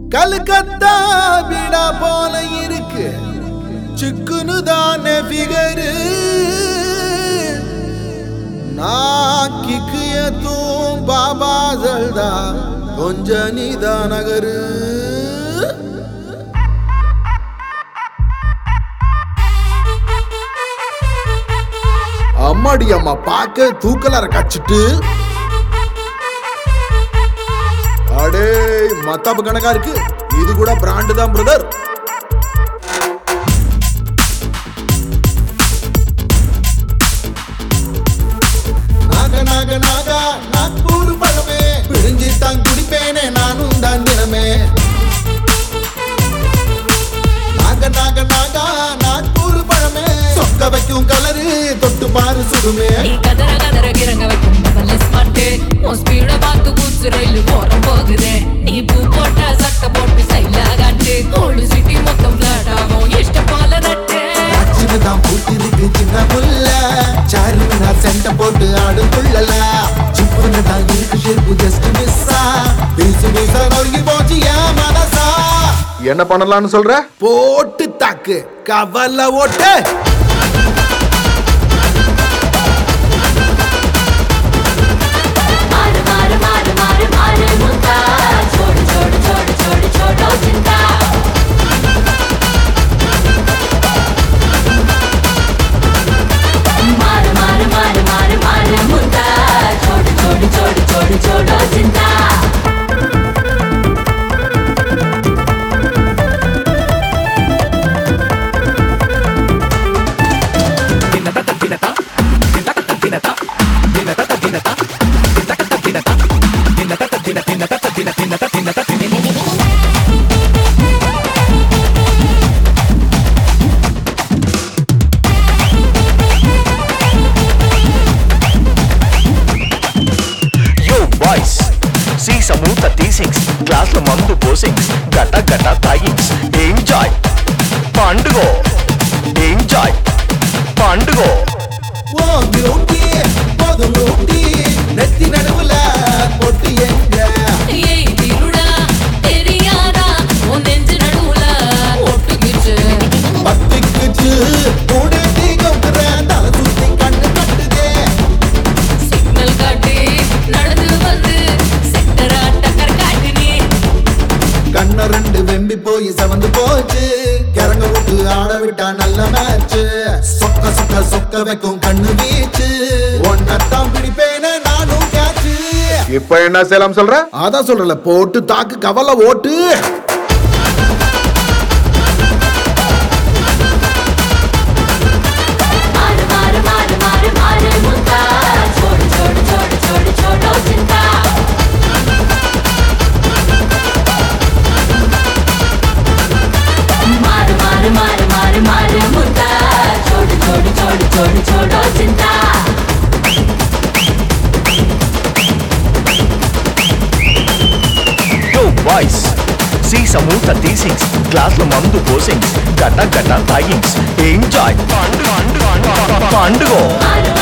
கல்கத்தா விடா போல இருக்கு சிக்குனு தானே ஃபிகரு நான் கிக்கு எத்தும் பாபா ஜல்தா கொஞ்ச நீதா நகரு அம்மாடி அம்மா பார்க்க தூக்கலார கச்சிட்டு அடே மத்தாப்பு கணக்கா இருக்கு இது கூட பிராண்டு தான் பிரதர் நாக நாக நாகா நாக்பூர் பழமே பிழிஞ்சி தான் குடிப்பேனே நானும் தான் தினமே நாக நாக நாகா நாக்பூர் பழமே சொக்க வைக்கும் கலரு தொட்டு பாரு சுடுமே நீ கதற கதற கிறங்க வைக்கும் மொபைல் ஸ்மார்ட் உன் ஸ்பீட பார்த்து கூச்சு ரயில் போற போகுது நீ பூ போட்ட சட்டை போட்டு சைலா காட்டு ஓடு சிட்டி மொத்தம் பிளாட் ஆகும் இஷ்ட போல நட்டு தான் பூத்திருக்கு சின்ன புல்ல சாருனா சென்ட போட்டு ஆடும் புள்ளல சிப்புன்னு தான் இருக்கு ஷேப்பு ஜஸ்ட் மிஸ்ஸா பீசு பீசா நொறுங்கி போச்சு என் மனசா என்ன பண்ணலாம்னு சொல்ற போட்டு தாக்கு கவலை ஓட்டு மாறு மாறு மாறு மாறு மாறு முந்தா छोड़ छोड़ छोड़ छोड़ छोड़ो चिंता मार मार मार मार मार मुंडा छोड़ छोड़ छोड़ छोड़ छोड़ो चिंता యో బాయ్స్ సీస మూత టీసింగ్స్ గ్లాస్ల మందు పోసింగ్స్ గట గట తాగింగ్స్ ఎంజాయ్ పండుగ ఎంజాయ్ పండుగ ஓ பியூட்டி போதும் பியூட்டி நெத்தி நடுவுல பொட்டி எங்க ஏய் திருடா தெரியாதா உன் நெஞ்சு நடுவுல ஒட்டுக்கிச்சு பத்திக்குச்சு கூட தீ கொக்குற தலை சுத்தி கண்ணு கட்டுதே சிக்னல் காட்டி நடந்து வந்து செட்டரா டக்கர் காட்டு நீ கண்ண ரெண்டு வெம்பி போய் செவந்து போச்சு கிறங்க விட்டு ஆட விட்டா நல்ல மேட்ச் சொக்க சொக்க சொக்க வைக்கும் கண்ணு வீச்சு ஒன்னத்தான் பிடிப்பேனே நானும் கேட்சு இப்ப என்ன செய்யலாம் சொல்ற அதான் சொல்றல போட்டு தாக்கு கவலை ஓட்டு मार मार मार मार मार मुंडा छोड़ छोड़ छोड़ छोड़ छोड़ो चिंता मार मार मार मार मार मुंडा छोड़ छोड़ छोड़ छोड़ छोड़ो चिंता యో బాయ్స్ సీస మూత టీసింగ్స్ గ్లాస్ల మందు పోసింగ్స్ గట గట తాగింగ్స్ ఎంజాయ్ పండుగ పండుగ मार